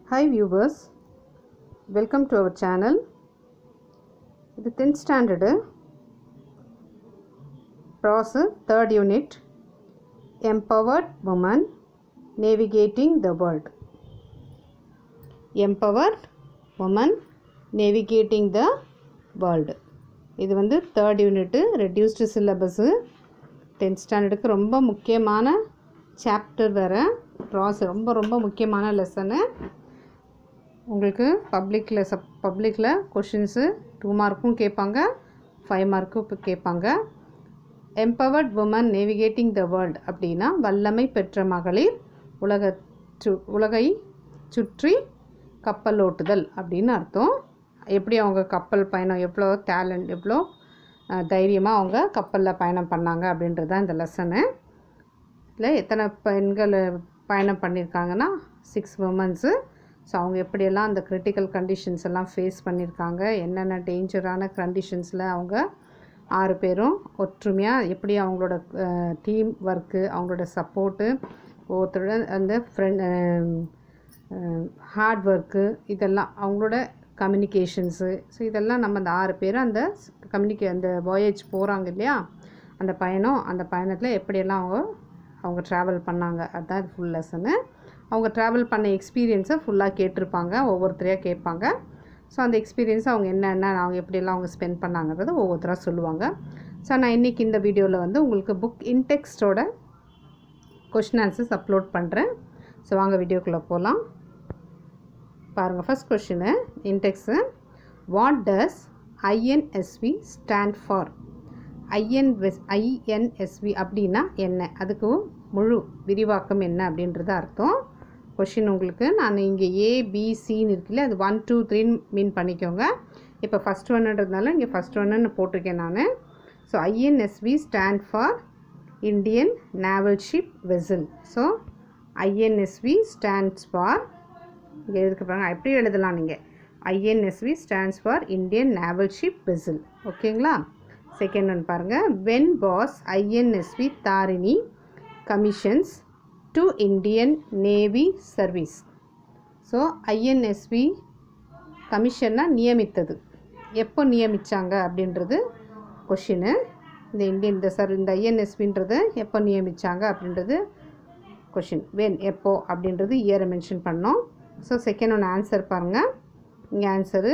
Hi viewers, welcome to our channel. இது 10th standard process third unit empowered woman navigating the world. Empowered woman navigating the world. இது வந்து third unit reduced syllabus tenth ஸ்டாண்டர்டுக்கு ரொம்ப முக்கியமான chapter வேறு ப்ராஸ் ரொம்ப ரொம்ப முக்கியமான லெசனு உங்களுக்கு பப்ளிக்கில் சப் பப்ளிக்கில் கொஷின்ஸு டூ மார்க்கும் கேட்பாங்க ஃபைவ் மார்க்கும் இப்போ கேட்பாங்க empowered women navigating the world அப்படின்னா வல்லமை பெற்ற மகளிர் உலக சு உலகை சுற்றி கப்பலோட்டுதல் அப்படின்னு அர்த்தம் எப்படி அவங்க கப்பல் பயணம் எவ்வளோ டேலண்ட் எவ்வளோ தைரியமாக அவங்க கப்பலில் பயணம் பண்ணாங்க அப்படின்றது தான் இந்த லெசனு இல்லை எத்தனை பெண்கள் பயணம் பண்ணியிருக்காங்கன்னா சிக்ஸ் உமன்ஸு ஸோ அவங்க எப்படியெல்லாம் அந்த கிரிட்டிக்கல் கண்டிஷன்ஸ் எல்லாம் ஃபேஸ் பண்ணியிருக்காங்க என்னென்ன டேஞ்சரான கண்டிஷன்ஸில் அவங்க ஆறு பேரும் ஒற்றுமையாக எப்படி அவங்களோட டீம் ஒர்க்கு அவங்களோட சப்போர்ட்டு ஒவ்வொருத்தரோட அந்த ஃப்ரெண்ட் ஹார்ட் ஒர்க்கு இதெல்லாம் அவங்களோட கம்யூனிகேஷன்ஸு ஸோ இதெல்லாம் நம்ம அந்த ஆறு பேரும் அந்த கம்யூனிகே அந்த வாயேஜ் போகிறாங்க இல்லையா அந்த பயணம் அந்த பயணத்தில் எப்படியெல்லாம் அவங்க அவங்க ட்ராவல் பண்ணாங்க அதுதான் ஃபுல் லெசனு அவங்க ட்ராவல் பண்ண எக்ஸ்பீரியன்ஸை ஃபுல்லாக கேட்டிருப்பாங்க ஒவ்வொருத்தரையாக கேட்பாங்க ஸோ அந்த எக்ஸ்பீரியன்ஸை அவங்க என்னென்ன அவங்க எப்படியெல்லாம் அவங்க ஸ்பெண்ட் பண்ணாங்கிறத ஒவ்வொருத்தராக சொல்லுவாங்க ஸோ நான் இன்றைக்கி இந்த வீடியோவில் வந்து உங்களுக்கு புக் இன்டெக்ஸ்டோட கொஷின் ஆன்சர்ஸ் அப்லோட் பண்ணுறேன் ஸோ வாங்க வீடியோக்குள்ளே போகலாம் பாருங்கள் first question index what does INSV stand for INS INSV அப்படின்னா என்ன அதுக்கு முழு விரிவாக்கம் என்ன அப்படின்றது அர்த்தம் கொஷின் உங்களுக்கு நான் இங்கே ஏபிசின்னு இருக்குல்ல அது ஒன் டூ த்ரீன்னு மீன் பண்ணிக்கோங்க இப்போ ஃபஸ்ட் ஒன்னுன்றதுனால இங்கே ஃபஸ்ட் ஒன்னுன்னு போட்டிருக்கேன் நான் so INSV stand for Indian naval ship vessel so INSV stands for இங்கே எதுக்கு பாருங்க எப்படி எழுதலாம் நீங்கள் INSV stands for Indian naval ship vessel ஓகேங்களா செகண்ட் ஒன் பாருங்கள் when was INSV Tarini commissions to Indian navy service so INSV கமிஷனாக நியமித்தது எப்போ நியமித்தாங்க அப்படின்றது கொஷினு இந்த இந்தியன் இந்த சர் இந்த ஐஎன்எஸ்வின்றது எப்போ நியமித்தாங்க அப்படின்றது கொஷின் வென் எப்போ அப்படின்றது இயரை மென்ஷன் பண்ணோம் ஸோ செகண்ட் ஒன்று ஆன்சர் பாருங்கள் இங்கே ஆன்சரு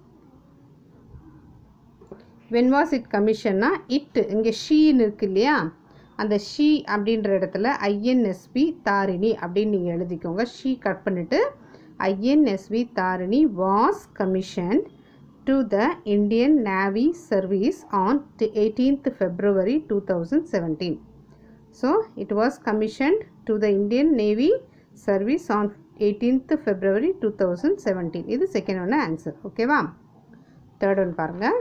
வென் வாஸ் இட் கமிஷன்னா இட் இங்கே ஷீன்னு இருக்கு இல்லையா அந்த ஷீ அப்படின்ற இடத்துல ஐஎன்எஸ்பி தாரிணி அப்படின்னு நீங்கள் எழுதிக்கோங்க ஷீ கட் பண்ணிவிட்டு INSV Tarini was commission to the Indian navy service on eighteenth February two thousand seventeen so it was commissioned to the Indian navy service on eighteenth February two thousand seventeen இது second ஒன்று answer ஓகேவா third one பாருங்கள்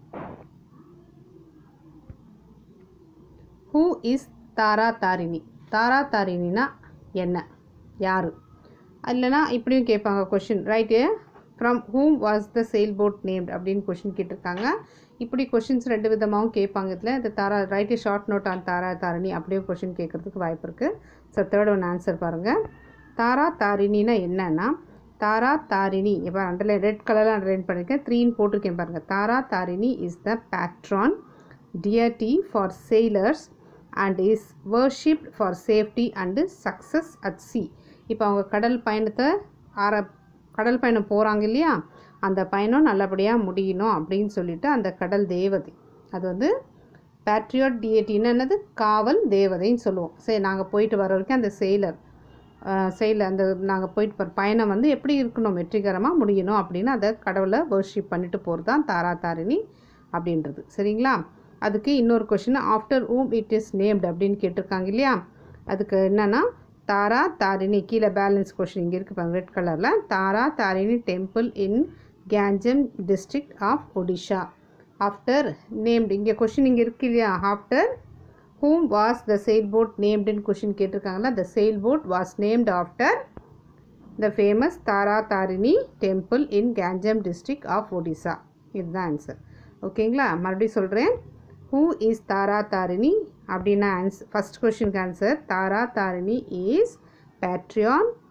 who is Tara Tarini Tara தாரிணினா என்ன யார் இல்லைனா இப்படியும் கேட்பாங்க question write from whom was the sail boat named அப்படின்னு கொஷின் கேட்டிருக்காங்க இப்படி கொஷின்ஸ் ரெண்டு விதமாகவும் கேட்பாங்க இதில் இந்த Tara write short note on Tara Tarini அப்படியே கொஷின் கேட்குறதுக்கு வாய்ப்பு இருக்குது ஸோ தேர்ட் ஒன் ஆன்சர் பாருங்கள் தாரா தாரிணினா என்னன்னா தாரா தாரிணி இப்போ அண்டர்லைன் ரெட் கலரில் அண்டர்லைன் பண்ணியிருக்கேன் த்ரீன்னு போட்டிருக்கேன் பாருங்கள் Tara Tarini is the patron டியர்டி for sailors and is worshipped for safety and success at sea இப்போ அவங்க கடல் பயணத்தை ஆர கடல் பயணம் போகிறாங்க இல்லையா அந்த பயணம் நல்லபடியாக முடியணும் அப்படின்னு சொல்லிட்டு அந்த கடல் தேவதை அது வந்து பேட்ரியாட் டிஏட்டின்னு என்னது காவல் தேவதைன்னு சொல்லுவோம் சரி நாங்கள் போயிட்டு வர வரைக்கும் அந்த செயலர் செயல் அந்த நாங்கள் போயிட்டு போகிற பயணம் வந்து எப்படி இருக்கணும் வெற்றிகரமாக முடியணும் அப்படின்னு அதை கடவுளை வர்ஷிப் பண்ணிட்டு போகிறது தான் தாரா தாரிணி அப்படின்றது சரிங்களா அதுக்கு இன்னொரு question after whom it is named அப்படின்னு கேட்டிருக்காங்க இல்லையா அதுக்கு என்னென்னா தாரா தாரிணி கீழே பேலன்ஸ் கொஷின் இங்கே இருக்குது பாருங்க ரெட் கலரில் Tara Tarini temple in Ganjam district of Odisha after named இங்கே கொஷின் இங்கே இருக்கு இல்லையா after whom was the sail boat நேம்டுன்னு கொஷின் கேட்டிருக்காங்களா the sail boat was named after the famous Tara Tarini temple in Ganjam district of Odisha இதுதான் ஆன்சர் ஓகேங்களா மறுபடியும் சொல்கிறேன் ஹூ இஸ் தாரா தாரிணி அப்படின்னா ஆன்சர் ஃபஸ்ட் கொஷினுக்கு answer Tara Tarini is patron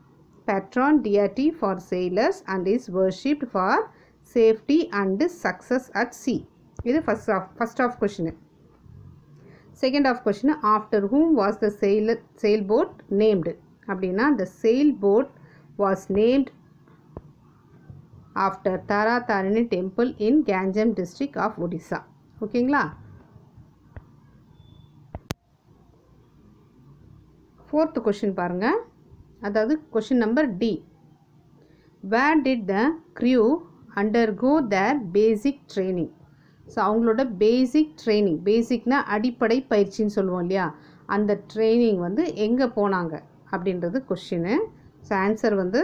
patron deity for sailors and is worshipped for safety and success at sea இது first of first of question second of question after whom was the sail sail boat named அப்படின்னா the sail boat was named after Tara Tarini temple in Ganjam district of Odisha ஓகேங்களா fourth question பாருங்கள் அதாவது question number D where did the crew undergo their basic training so அவங்களோட basic training பேசிக்னா அடிப்படை பயிற்சின்னு சொல்லுவோம் இல்லையா அந்த training வந்து எங்கே போனாங்க அப்படின்றது கொஷினு ஸோ ஆன்சர் வந்து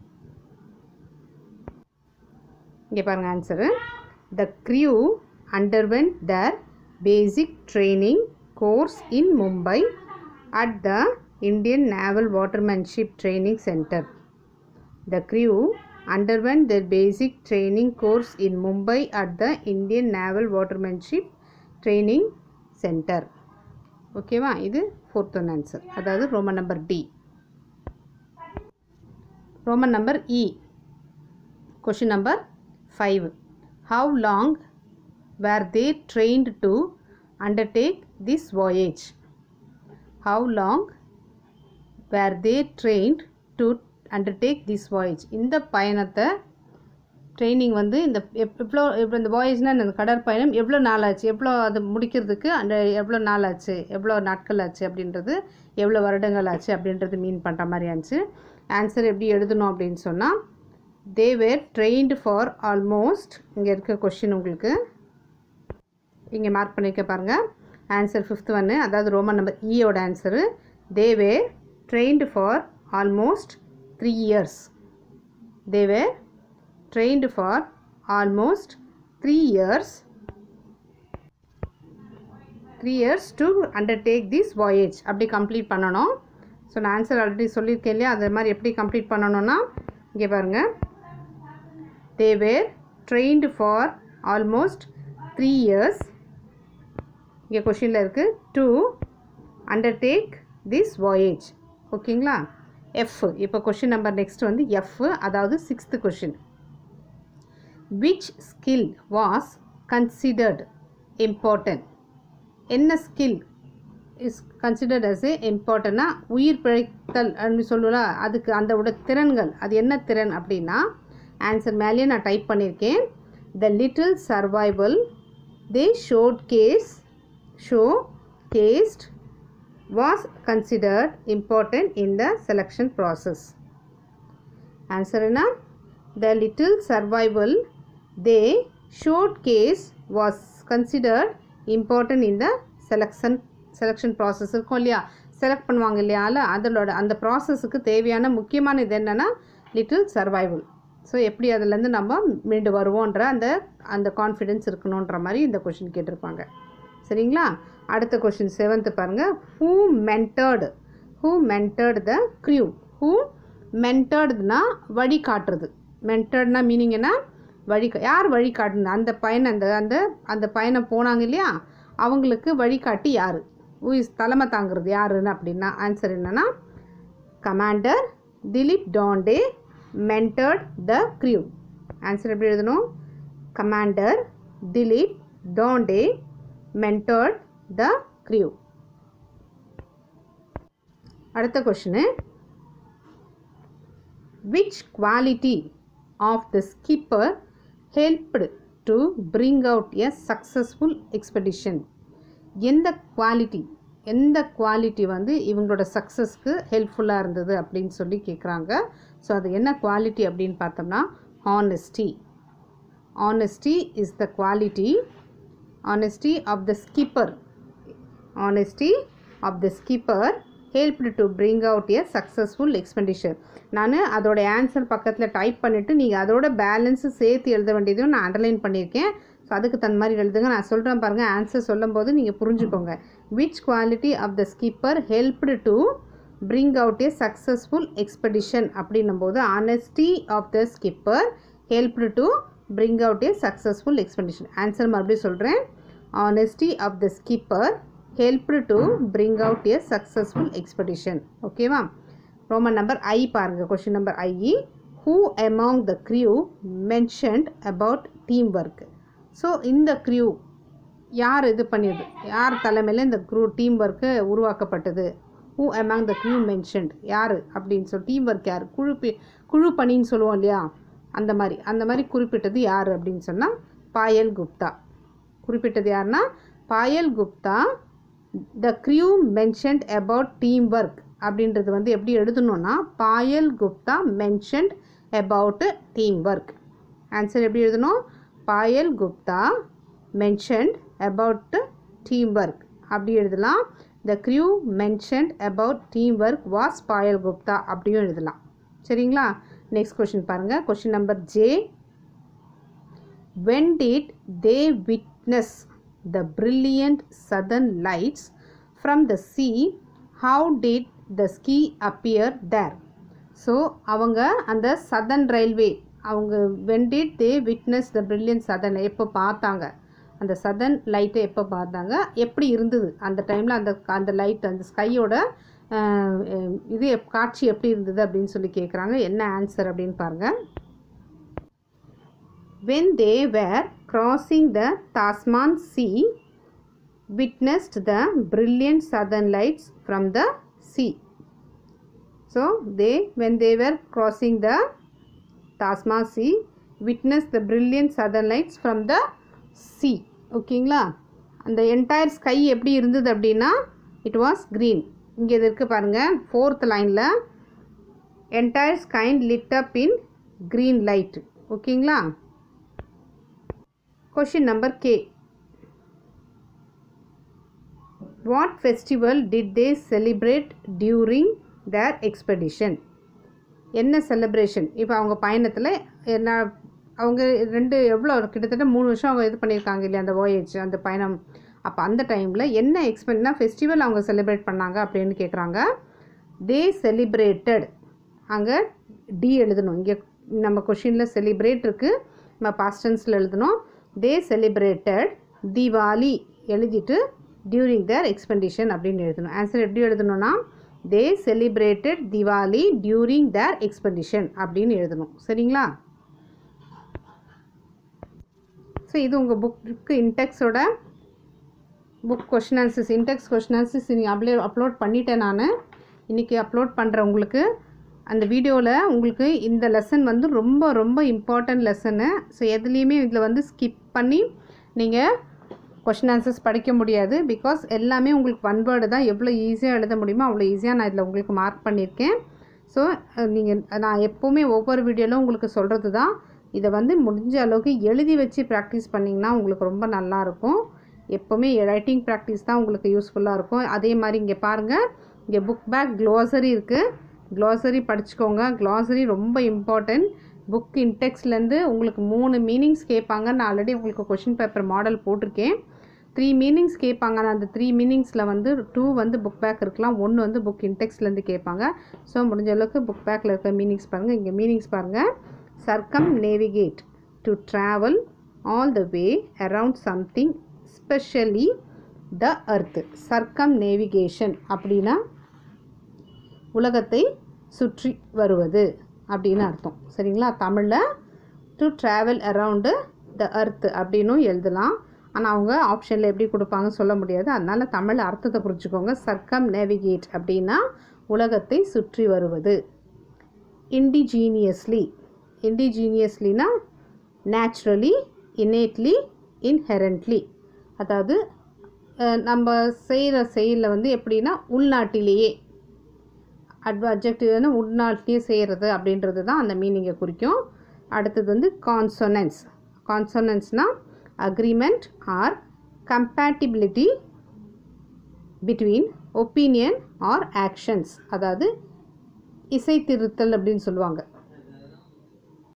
இங்கே பாருங்கள் answer the crew underwent their basic training course in Mumbai at the Indian naval watermanship training centre the crew underwent their basic training course in Mumbai at the Indian Naval Watermanship Training Center. ஓகேவா இது fourth one answer அதாவது Roman number D Roman number E question number five how long were they trained to undertake this voyage how long were they trained to undertake this voyage இந்த பயணத்தை training வந்து இந்த எப் எவ்வளோ இப்போ இந்த வாயேஜ்னால் இந்த கடற்பயணம் எவ்வளோ நாள் ஆச்சு எவ்வளோ அது முடிக்கிறதுக்கு அந்த எவ்வளோ நாள் ஆச்சு எவ்வளோ நாட்கள் ஆச்சு அப்படின்றது எவ்வளோ வருடங்கள் ஆச்சு அப்படின்றது மீன் பண்ணுற மாதிரி ஆச்சு ஆன்சர் எப்படி எழுதணும் அப்படின்னு சொன்னால் they were trained for almost இங்கே இருக்க கொஷின் உங்களுக்கு இங்கே மார்க் பண்ணியிருக்க பாருங்கள் ஆன்சர் ஃபிஃப்த் ஒன்று அதாவது ரோமன் நம்பர் இயோட answer they were trained for almost three years they were trained for almost 3 years 3 years to undertake this voyage அப்படி கம்ப்ளீட் பண்ணணும் ஸோ நான் ஆன்சர் ஆல்ரெடி சொல்லியிருக்கேன் இல்லையா அது மாதிரி எப்படி கம்ப்ளீட் பண்ணணும்னா இங்கே பாருங்கள் they were trained for almost three years இங்கே கொஷினில் இருக்குது டு அண்டர்டேக் திஸ் வாயேஜ் ஓகேங்களா எஃப் இப்போ கொஷின் நம்பர் நெக்ஸ்ட் வந்து எஃப் அதாவது sixth question which skill was considered important என்ன skill is considered as a இம்பார்ட்டன்னா உயிர் பிழைத்தல் அப்படின்னு சொல்லுவல அதுக்கு அந்த உட திறன்கள் அது என்ன திறன் அப்படின்னா ஆன்சர் மேலேயே நான் டைப் பண்ணியிருக்கேன் the little survival they showcased showcased was considered important in the selection process answer என்ன the little survival they showcased was considered important in the selection selection process இருக்கும் இல்லையா select பண்ணுவாங்க இல்லையா அதோட அந்த ப்ராசஸுக்கு தேவையான முக்கியமான இது என்னென்னா லிட்டில் சர்வைவல் ஸோ எப்படி அதுலேருந்து நம்ம மீண்டு வருவோன்ற அந்த அந்த கான்ஃபிடென்ஸ் இருக்கணுன்ற மாதிரி இந்த கொஷின் கேட்டிருப்பாங்க சரிங்களா அடுத்த கொஷின் செவன்த்து பாருங்கள் who mentored who mentored the crew who மென்டர்டுனா வழி காட்டுறது மென்டர்ட்னா மீனிங் என்ன வழி யார் வழி காட்டுனா அந்த பயணம் அந்த அந்த அந்த பயணம் போனாங்க இல்லையா அவங்களுக்கு வழிகாட்டி யார் ஊஸ் தலைமை தாங்கிறது யாருன்னு அப்படின்னா ஆன்சர் என்னென்னா commander Dilip Donde mentored the crew answer எப்படி எழுதணும் commander Dilip Donde mentored the crew அடுத்த question which quality of the skipper helped to bring out a successful expedition எந்த குவாலிட்டி எந்த குவாலிட்டி வந்து இவங்களோட சக்ஸஸ்க்கு ஹெல்ப்ஃபுல்லாக இருந்தது அப்படின்னு சொல்லி கேட்குறாங்க ஸோ அது என்ன குவாலிட்டி அப்படின்னு பார்த்தோம்னா honesty honesty is the quality honesty of the skipper honesty of the skipper helped to bring out a successful expenditure நான் அதோட ஆன்சர் பக்கத்தில் டைப் பண்ணிவிட்டு நீங்கள் அதோட பேலன்ஸு சேர்த்து எழுத வேண்டியதையும் நான் அண்டர்லைன் பண்ணியிருக்கேன் ஸோ அதுக்கு தன் மாதிரி எழுதுங்க நான் சொல்கிறேன் பாருங்கள் ஆன்சர் சொல்லும்போது நீங்கள் புரிஞ்சுக்கோங்க which quality of the skipper helped to bring out a successful expedition அப்படின்னும் போது honesty of the skipper helped to bring out a successful expedition answer மறுபடியும் சொல்கிறேன் honesty of the skipper helped to bring out a successful expedition ஓகேவா Roman number I பாருங்கள் question number I who among the crew mentioned about team work ஸோ இந்த crew யார் இது பண்ணியது யார் தலைமையில் இந்த க்ரூ டீம் ஒர்க்கு உருவாக்கப்பட்டது who among the crew mentioned யார் அப்படின்னு சொல்லி டீம் ஒர்க் யார் குழு பி- குழு பணின்னு சொல்லுவோம் இல்லையா அந்த மாதிரி அந்த மாதிரி குறிப்பிட்டது யார் அப்படின்னு சொன்னால் பாயல் குப்தா குறிப்பிட்டது யாருன்னா Payal Gupta the crew mentioned about team work அப்படின்றது வந்து எப்படி எழுதணும்னா Payal Gupta mentioned about team work answer எப்படி எழுதணும் Payal Gupta mentioned about team work அப்படி எழுதலாம் the crew mentioned about team work was Payal Gupta அப்படியும் எழுதலாம் சரிங்களா நெக்ஸ்ட் கொஷின் பாருங்கள் question number J when did they witness the brilliant southern lights from the sea how did the ski appear there so அவங்க அந்த southern railway அவங்க when did they witness the brilliant southern எப்போ பார்த்தாங்க அந்த சதன் லைட்டை எப்போ பார்த்தாங்க எப்படி இருந்தது அந்த டைமில் அந்த அந்த லைட் அந்த ஸ்கையோட இது எப்- காட்சி எப்படி இருந்தது அப்படின்னு சொல்லி கேட்குறாங்க என்ன ஆன்சர் அப்படின்னு பாருங்கள் when they were crossing the Tasman Sea, witnessed the brilliant southern lights from the sea. So they, when they were crossing the Tasman Sea, witnessed the brilliant southern lights from the sea. ஓகேங்களா அந்த entire sky எப்படி இருந்தது அப்படின்னா it was green இங்கே இது இருக்குது பாருங்கள் fourth லைனில் entire sky lit up in green light ஓகேங்களா Question number K. What festival did they celebrate during their expedition? என்ன செலிப்ரேஷன் இப்போ அவங்க பயணத்தில் என்ன அவங்க ரெண்டு எவ்வளோ கிட்டத்தட்ட மூணு வருஷம் அவங்க இது பண்ணியிருக்காங்க இல்லையா அந்த voyage அந்த பயணம் அப்போ அந்த டைமில் என்ன எக்ஸ்பென்னா ஃபெஸ்டிவல் அவங்க செலிப்ரேட் பண்ணாங்க அப்படின்னு கேட்குறாங்க தே செலிப்ரேட்டட் அங்கே டி எழுதணும் இங்கே நம்ம கொஷினில் செலிப்ரேட் இருக்குது நம்ம பாஸ்டன்ஸில் எழுதணும் தே செலிப்ரேட்டட் தீபாவளி எழுதிட்டு டியூரிங் தேர் எக்ஸ்பெண்டிஷன் அப்படின்னு எழுதணும் ஆன்சர் எப்படி எழுதணும்னா they celebrated Diwali during their expedition அப்படின்னு எழுதணும் சரிங்களா ஸோ இது உங்கள் புக்கு இன்டெக்ஸோட book question answers index question answers நீங்கள் அப்ளே அப்லோட் பண்ணிட்டேன் நான் இன்றைக்கி அப்லோட் பண்ணுறேன் உங்களுக்கு அந்த வீடியோவில் உங்களுக்கு இந்த லெசன் வந்து ரொம்ப ரொம்ப இம்பார்ட்டன்ட் லெசனு ஸோ எதுலேயுமே இதில் வந்து ஸ்கிப் பண்ணி நீங்கள் கொஷின் ஆன்சர்ஸ் படிக்க முடியாது பிகாஸ் எல்லாமே உங்களுக்கு ஒன் வேர்டு தான் எவ்வளோ ஈஸியாக எழுத முடியுமோ அவ்வளோ ஈஸியாக நான் இதில் உங்களுக்கு மார்க் பண்ணியிருக்கேன் ஸோ நீங்கள் நான் எப்போவுமே ஒவ்வொரு வீடியோலும் உங்களுக்கு சொல்கிறது தான் இதை வந்து முடிஞ்ச அளவுக்கு எழுதி வச்சு ப்ராக்டிஸ் பண்ணிங்கன்னா உங்களுக்கு ரொம்ப நல்லாயிருக்கும் எப்போவுமே ரைட்டிங் ப்ராக்டிஸ் தான் உங்களுக்கு யூஸ்ஃபுல்லாக இருக்கும் அதே மாதிரி இங்கே பாருங்கள் இங்கே புக் பேக் க்ளோசரி இருக்குது க்ளாசரி படிச்சுக்கோங்க க்ளாசரி ரொம்ப இம்பார்ட்டன்ட் புக் இன்டெக்ஸ்லேருந்து உங்களுக்கு மூணு மீனிங்ஸ் கேட்பாங்க நான் ஆல்ரெடி உங்களுக்கு கொஷின் பேப்பர் மாடல் போட்டிருக்கேன் த்ரீ மீனிங்ஸ் கேட்பாங்க நான் அந்த த்ரீ மீனிங்ஸில் வந்து டூ வந்து புக் பேக் இருக்கலாம் ஒன்று வந்து புக் இன்டெக்ஸ்லேருந்து கேட்பாங்க ஸோ முடிஞ்ச அளவுக்கு புக் பேக்கில் இருக்க மீனிங்ஸ் பாருங்கள் இங்கே மீனிங்ஸ் பாருங்கள் circumnavigate to travel all the way around something specially the earth Sargam navigation அப்படின்னா உலகத்தை சுற்றி வருவது அப்படின்னு அர்த்தம் சரிங்களா தமிழில் டு ட்ராவல் அரவுண்டு த அர்த் அப்படின்னும் எழுதலாம் ஆனால் அவங்க ஆப்ஷனில் எப்படி கொடுப்பாங்கன்னு சொல்ல முடியாது அதனால் தமிழ் அர்த்தத்தை புரிஞ்சுக்கோங்க சர்க்கம் நேவிகேட் அப்படின்னா உலகத்தை சுற்றி வருவது இண்டிஜீனியஸ்லி இண்டிஜீனியஸ்லினா நேச்சுரலி இன்னேட்லி இன்ஹெரண்ட்லி அதாவது அஹ், நம்ம செய்கிற செயலில் வந்து எப்படின்னா உள்நாட்டிலேயே அட்வ அப்ஜெக்டிவ்னா உள்நாட்டிலேயே செய்கிறது அப்படின்றது தான் அந்த மீனிங்கை குறிக்கும் அடுத்தது வந்து கான்சோனன்ஸ் கான்சோனன்ஸ்னால் agreement or compatibility between opinion or actions அதாவது இசைத்திருத்தல் அப்படின்னு சொல்லுவாங்க